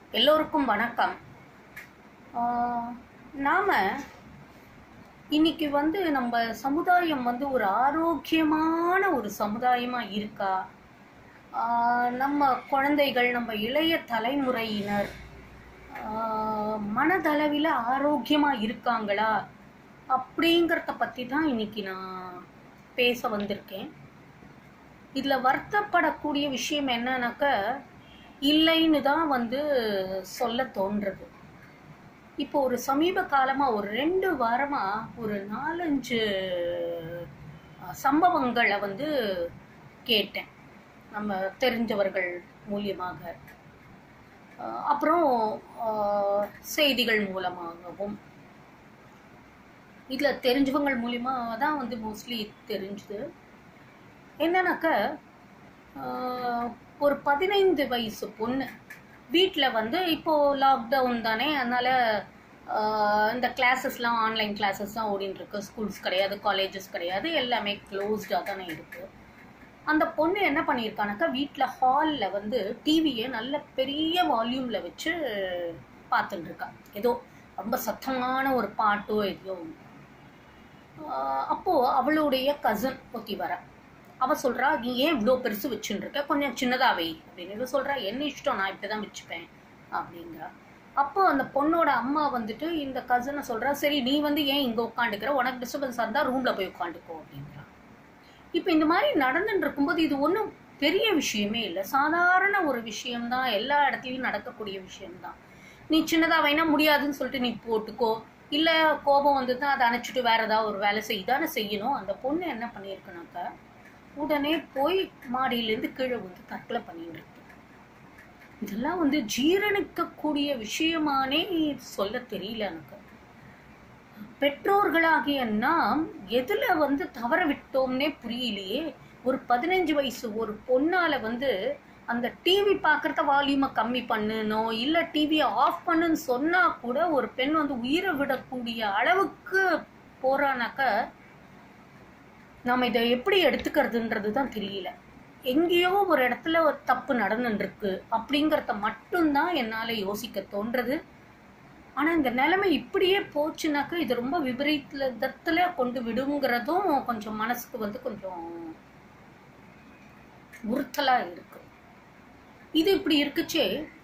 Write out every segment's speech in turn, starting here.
எல்லோருக்கும் வணக்கம் ஆஹ் நாம இன்னைக்கு வந்து நம்ம சமுதாயம் வந்து ஒரு ஆரோக்கியமான ஒரு சமுதாயமா இருக்கா ஆஹ் நம்ம குழந்தைகள் நம்ம இளைய தலைமுறையினர் ஆஹ் மனதளவில் ஆரோக்கியமா இருக்காங்களா அப்படிங்கிறத பத்தி தான் இன்னைக்கு நான் பேச வந்திருக்கேன் இதுல வருத்தப்படக்கூடிய விஷயம் என்னன்னாக்க இல்லைன்னு தான் வந்து சொல்ல தோன்றது இப்போ ஒரு சமீப காலமா ஒரு ரெண்டு வாரமா ஒரு நாலஞ்சு அஹ், சம்பவங்களை வந்து கேட்டேன் நம்ம தெரிஞ்சவர்கள் மூலியமாக அஹ், அப்புறம் அஹ், செய்திகள் மூலமாகவும் இதுல தெரிஞ்சவங்க மூலியமா தான் வந்து மோஸ்ட்லி தெரிஞ்சுது என்னன்னாக்க ஆஹ், ஒரு பதினைந்து வயசு பொண்ணு வீட்டில் வந்து இப்போ லாக்டவுன் தானே அதனால ஆஹ், இந்த கிளாஸஸ்லாம் ஆன்லைன் கிளாஸஸ் தான் ஓடின்னு இருக்கு ஸ்கூல்ஸ் கிடையாது காலேஜஸ் கிடையாது எல்லாமே க்ளோஸ்டாக தானே இருக்கு அந்த பொண்ணு என்ன பண்ணியிருக்கானாக்கா வீட்டில் ஹாலில் வந்து டிவியை நல்ல பெரிய வால்யூமில் வச்சு பார்த்துட்டு இருக்கா ஏதோ ரொம்ப சத்தமான ஒரு பாட்டோ எதையோ ஒண்ணு. ஆஹ் அப்போ அவளுடைய கசன் ஒத்தி வர அவ சொல்றா நீ ஏன் இவ்வளோ பெருசு வச்சுன்னு இருக்க கொஞ்சம் சின்னதா வை அப்படின்னு இவ சொல்றா என்ன இஷ்டம் நான் இப்படிதான் வச்சுப்பேன் அப்படிங்கிறா அப்போ அந்த பொண்ணோட அம்மா வந்துட்டு இந்த கசனை சொல்றா சரி நீ வந்து ஏன் இங்க உட்காந்துக்கிற உனக்கு டிஸ்டர்பன்ஸா இருந்தா ரூம்ல போய் உட்காந்துக்கோ அப்படிங்கிறா இப்போ இந்த மாதிரி நடந்துட்டு இருக்கும்போது இது ஒன்றும் பெரிய விஷயமே இல்லை சாதாரண ஒரு விஷயம்தான் எல்லா இடத்துலையும் நடக்கக்கூடிய விஷயம்தான் நீ சின்னதா வேணா முடியாதுன்னு சொல்லிட்டு நீ போட்டுக்கோ இல்ல கோபம் வந்ததுன்னா அதை அணைச்சிட்டு வேற ஏதாவது ஒரு வேலை செய்தானே செய்யணும் அந்த பொண்ணு என்ன பண்ணியிருக்குனாக்கா உடனே போய் மாடியிலேருந்து கீழே வந்து தற்கொலை பண்ணிட்டு இருக்கு இதெல்லாம் வந்து ஜீரணிக்கக்கூடிய விஷயமானே சொல்ல தெரியல எனக்கு பெற்றோர்களாகிய நாம் எதுல வந்து தவற விட்டோம்னே புரியலையே ஒரு பதினஞ்சு வயசு ஒரு பொண்ணால வந்து அந்த டிவி பார்க்கறத வால்யூமை கம்மி பண்ணணும் இல்ல டிவியை ஆஃப் பண்ணுன்னு சொன்னா கூட ஒரு பெண் வந்து உயிரை விடக்கூடிய அளவுக்கு போறானாக்க நாம இதை எப்படி எடுத்துக்கிறதுன்றது தான் தெரியல எங்கேயோ ஒரு இடத்துல ஒரு தப்பு நடந்துட்டு இருக்கு அப்படிங்கறத மட்டும்தான் என்னால யோசிக்க தோன்றது ஆனா இந்த நிலைமை இப்படியே போச்சுனாக்கா இது ரொம்ப விபரீதத்துல கொண்டு விடுங்கிறதும் கொஞ்சம் மனசுக்கு வந்து கொஞ்சம் உறுத்தலா இருக்கு இது இப்படி இருக்குச்சே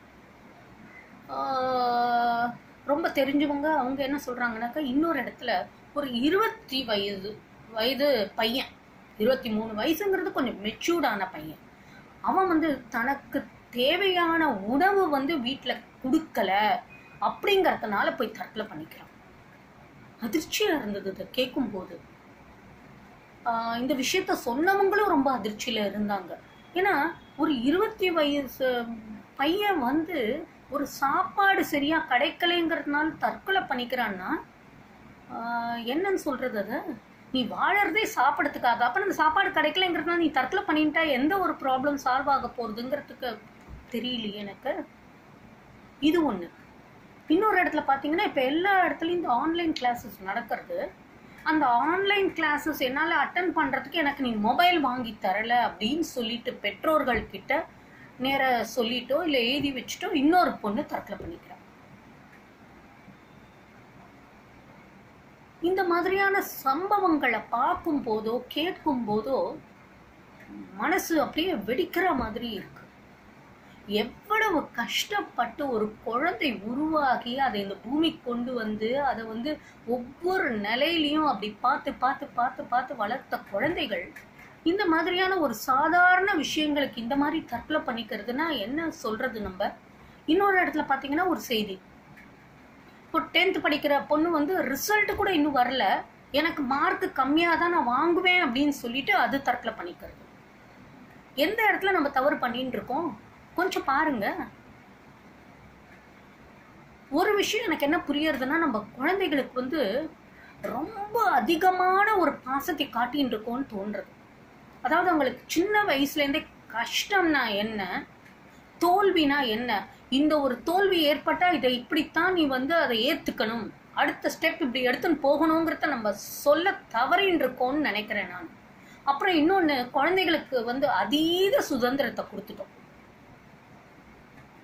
ஆஹ், ரொம்ப தெரிஞ்சவங்க அவங்க என்ன சொல்றாங்கன்னாக்கா இன்னொரு இடத்துல ஒரு இருபத்தி வயது வயது பையன் இருபத்தி மூணு வயசுங்கிறது கொஞ்சம் மெச்சூர்டான பையன் அவன் வந்து தனக்கு தேவையான உணவு வந்து வீட்டில் கொடுக்கல அப்படிங்கறதுனால போய் தற்கொலை பண்ணிக்கிறான் அதிர்ச்சியா இருந்தது இதை கேட்கும்போது ஆஹ் இந்த விஷயத்த சொன்னவங்களும் ரொம்ப அதிர்ச்சியில இருந்தாங்க ஏன்னா ஒரு இருபத்தி வயசு பையன் வந்து ஒரு சாப்பாடு சரியா கிடைக்கலைங்கிறதுனால தற்கொலை பண்ணிக்கிறான்னா ஆஹ் என்னன்னு சொல்றது அது நீ வாழறதே சாப்பிடறதுக்காக அப்ப அந்த சாப்பாடு கிடைக்கலைங்கிறதுனால நீ தற்கொலை பண்ணிட்டா எந்த ஒரு ப்ராப்ளம் சால்வ் ஆக போறதுங்கிறதுக்கு தெரியலையே எனக்கு இது ஒண்ணு இன்னொரு இடத்துல பாத்தீங்கன்னா இப்ப எல்லா இடத்துலயும் இந்த ஆன்லைன் கிளாஸஸ் நடக்கிறது அந்த ஆன்லைன் கிளாஸஸ் என்னால அட்டன் பண்றதுக்கு எனக்கு நீ மொபைல் வாங்கி தரல அப்படின்னு சொல்லிட்டு பெற்றோர்கள் கிட்ட நேர சொல்லிட்டோ இல்ல எழுதி வச்சுட்டோ இன்னொரு பொண்ணு தற்கொலை பண்ணிக்கிறான் இந்த மாதிரியான சம்பவங்களை பார்க்கும் போதோ கேட்கும் போதோ மனசு அப்படியே வெடிக்கிற மாதிரி இருக்கு எவ்வளவு கஷ்டப்பட்டு ஒரு குழந்தை உருவாகி அதை இந்த பூமிக்கு கொண்டு வந்து அதை வந்து ஒவ்வொரு நிலையிலையும் அப்படி பார்த்து பார்த்து பார்த்து பார்த்து வளர்த்த குழந்தைகள் இந்த மாதிரியான ஒரு சாதாரண விஷயங்களுக்கு இந்த மாதிரி தற்கொலை பண்ணிக்கிறதுனா என்ன சொல்றது நம்ம இன்னொரு இடத்துல பாத்தீங்கன்னா ஒரு செய்தி இப்போ டென்த் படிக்கிற பொண்ணு வந்து ரிசல்ட் கூட இன்னும் வரல எனக்கு மார்க் கம்மியாக தான் நான் வாங்குவேன் அப்படின்னு சொல்லிட்டு அது தற்கொலை பண்ணிக்கிறது எந்த இடத்துல நம்ம தவறு பண்ணிட்டு இருக்கோம் கொஞ்சம் பாருங்க ஒரு விஷயம் எனக்கு என்ன புரியறதுன்னா நம்ம குழந்தைகளுக்கு வந்து ரொம்ப அதிகமான ஒரு பாசத்தை காட்டின்னு இருக்கோம்னு தோன்றது அதாவது அவங்களுக்கு சின்ன வயசுல இருந்தே கஷ்டம்னா என்ன தோல்வினா என்ன இந்த ஒரு தோல்வி ஏற்பட்டா இதை இப்படித்தான் நீ வந்து அதை ஏத்துக்கணும் அடுத்த ஸ்டெப் இப்படி எடுத்துன்னு போகணுங்கிறத நம்ம சொல்ல தவறின்னு இருக்கோம்னு நினைக்கிறேன் நான் அப்புறம் இன்னொன்னு குழந்தைகளுக்கு வந்து அதீத சுதந்திரத்தை கொடுத்துட்டோம்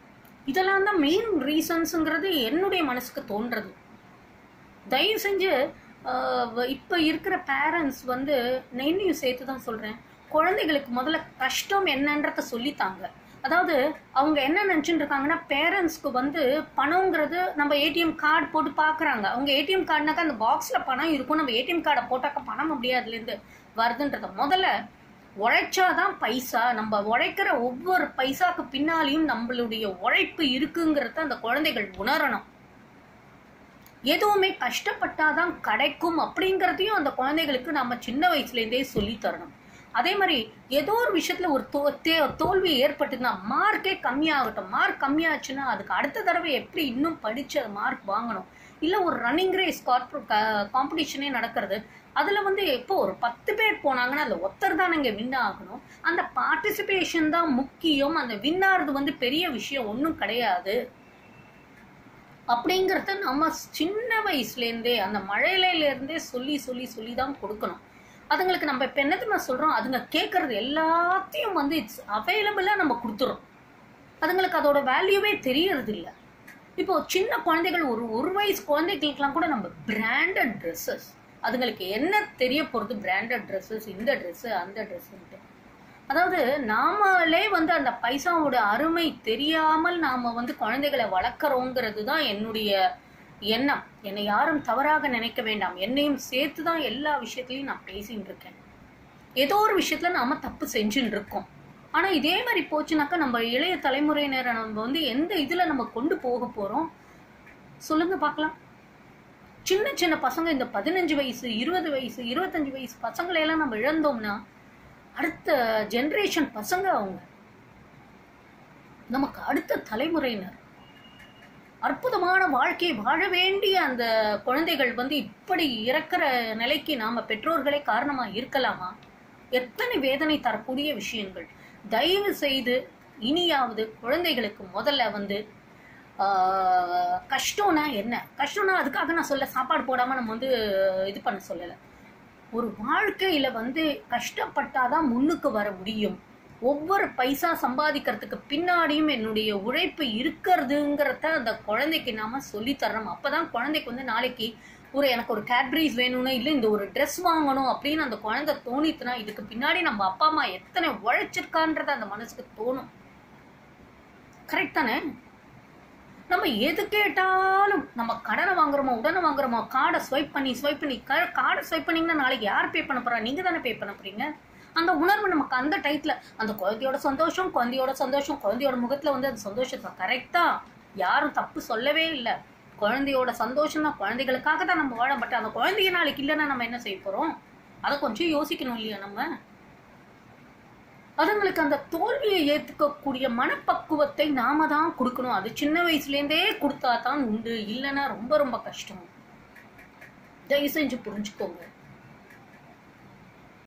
இதெல்லாம் தான் மெயின் ரீசன்ஸுங்கிறது என்னுடைய மனசுக்கு தோன்றது தயவு செஞ்சு ஆஹ், இப்ப இருக்கிற பேரண்ட்ஸ் வந்து நான் என்னையும் சேர்த்து தான் சொல்றேன் குழந்தைகளுக்கு முதல்ல கஷ்டம் என்னன்றத சொல்லித்தாங்க அதாவது அவங்க என்ன நினைச்சுட்டு இருக்காங்கன்னா பேரண்ட்ஸ்க்கு வந்து பணங்கிறது நம்ம ஏடிஎம் கார்டு போட்டு பாக்குறாங்க அவங்க ஏடிஎம் கார்டுனாக்கா அந்த பாக்ஸ்ல பணம் இருக்கும் நம்ம ஏடிஎம் கார்டை போட்டாக்க பணம் அப்படியே அதுல இருந்து வருதுன்றத முதல்ல உழைச்சாதான் பைசா நம்ம உழைக்கிற ஒவ்வொரு பைசாக்கு பின்னாலையும் நம்மளுடைய உழைப்பு இருக்குங்கிறத அந்த குழந்தைகள் உணரணும் எதுவுமே கஷ்டப்பட்டாதான் கிடைக்கும் அப்படிங்கிறதையும் அந்த குழந்தைகளுக்கு நம்ம சின்ன வயசுல இருந்தே சொல்லி தரணும் அதே மாதிரி ஏதோ ஒரு விஷயத்துல ஒரு தோ தே- தோல்வி ஏற்பட்டுதுன்னா மார்க்கே கம்மியாகட்டும் மார்க் கம்மியாச்சுன்னா அதுக்கு அடுத்த தடவை எப்படி இன்னும் படிச்சு மார்க் வாங்கணும் இல்ல ஒரு ரன்னிங் ரேஸ் காம்படிஷனே நடக்கிறது அதுல வந்து இப்போ ஒரு பத்து பேர் போனாங்கன்னா அதுல ஒருத்தர் தான் இங்க வின் ஆகணும் அந்த பார்ட்டிசிபேஷன் தான் முக்கியம் அந்த வின் ஆறது வந்து பெரிய விஷயம் ஒன்றும் கிடையாது அப்படிங்கிறத நம்ம சின்ன வயசுல இருந்தே அந்த மழையில இருந்தே சொல்லி சொல்லி சொல்லி தான் கொடுக்கணும் அதுங்களுக்கு நம்ம இப்ப என்னதுமா சொல்றோம் அதுங்க கேட்கறது எல்லாத்தையும் வந்து இட்ஸ் அவைலபிளா நம்ம கொடுத்துறோம் அதுங்களுக்கு அதோட வேல்யூவே தெரியறது இல்ல இப்போ சின்ன குழந்தைகள் ஒரு ஒரு வயசு குழந்தைகளுக்கெல்லாம் கூட நம்ம பிராண்டட் ட்ரெஸ்ஸஸ் அதுங்களுக்கு என்ன தெரிய போறது பிராண்டட் ட்ரெஸ்ஸஸ் இந்த Dress அந்த ட்ரெஸ்ன்ட்டு அதாவது நாமளே வந்து அந்த பைசாவோட அருமை தெரியாமல் நாம வந்து குழந்தைகளை வளர்க்குறோங்கிறது தான் என்னுடைய எண்ணம் என்னை யாரும் தவறாக நினைக்க வேண்டாம் என்னையும் சேர்த்து தான் எல்லா விஷயத்துலையும் நான் பேசிட்டு இருக்கேன் ஏதோ ஒரு விஷயத்துல நாம தப்பு செஞ்சுட்டு இருக்கோம் ஆனா இதே மாதிரி போச்சுனாக்கா நம்ம இளைய தலைமுறையினரை நம்ம வந்து எந்த இதுல நம்ம கொண்டு போக போறோம் சொல்லுங்க பார்க்கலாம் சின்ன சின்ன பசங்க இந்த பதினஞ்சு வயசு இருபது வயசு இருபத்தஞ்சு வயசு பசங்களை எல்லாம் நம்ம இழந்தோம்னா அடுத்த ஜெனரேஷன் பசங்க அவங்க நமக்கு அடுத்த தலைமுறையினர் அற்புதமான வாழ்க்கையை வாழ வேண்டிய அந்த குழந்தைகள் வந்து இப்படி இறக்கிற நிலைக்கு நாம பெற்றோர்களே காரணமா இருக்கலாமா எத்தனை வேதனை தரக்கூடிய விஷயங்கள் தயவு செய்து இனியாவது குழந்தைகளுக்கு முதல்ல வந்து ஆஹ், கஷ்டம்னா என்ன கஷ்டம்னா அதுக்காக நான் சொல்ல சாப்பாடு போடாம நம்ம வந்து இது பண்ண சொல்லலை ஒரு வாழ்க்கையில வந்து கஷ்டப்பட்டாதான் முன்னுக்கு வர முடியும் ஒவ்வொரு பைசா சம்பாதிக்கிறதுக்கு பின்னாடியும் என்னுடைய உழைப்பு இருக்கிறதுங்கிறத அந்த குழந்தைக்கு நாம சொல்லி தரணும் அப்பதான் குழந்தைக்கு வந்து நாளைக்கு ஒரு எனக்கு ஒரு கேட்பரிஸ் வேணும்னு இல்லை இந்த ஒரு ட்ரெஸ் வாங்கணும் அப்படின்னு அந்த குழந்தை தோணித்துனா இதுக்கு பின்னாடி நம்ம அப்பா அம்மா எத்தனை உழைச்சிருக்கான்றது அந்த மனசுக்கு தோணும் கரெக்ட் தானே நம்ம எது கேட்டாலும் நம்ம கடனை வாங்குறோமோ உடனே வாங்குறோமோ கார்டை ஸ்வைப் பண்ணி ஸ்வைப் பண்ணி கார்டை ஸ்வைப் பண்ணீங்கன்னா நாளைக்கு யார் பே பண்ண போறா நீங்க தானே பே பண்ண போறீங்க அந்த உணர்வு நமக்கு அந்த டைத்துல அந்த குழந்தையோட சந்தோஷம் குழந்தையோட சந்தோஷம் குழந்தையோட முகத்துல வந்து அந்த சந்தோஷத்தை கரெக்டா யாரும் தப்பு சொல்லவே இல்லை குழந்தையோட சந்தோஷம்னா குழந்தைகளுக்காக தான் நம்ம வாழ பட் அந்த குழந்தைய நாளைக்கு இல்லைன்னா நம்ம என்ன செய்ய போறோம் அதை கொஞ்சம் யோசிக்கணும் இல்லையா நம்ம அதுங்களுக்கு அந்த தோல்வியை ஏத்துக்கக்கூடிய மனப்பக்குவத்தை நாம தான் கொடுக்கணும் அது சின்ன வயசுல இருந்தே கொடுத்தா தான் உண்டு இல்லைன்னா ரொம்ப ரொம்ப கஷ்டம் தயவு செஞ்சு புரிஞ்சுக்கோங்க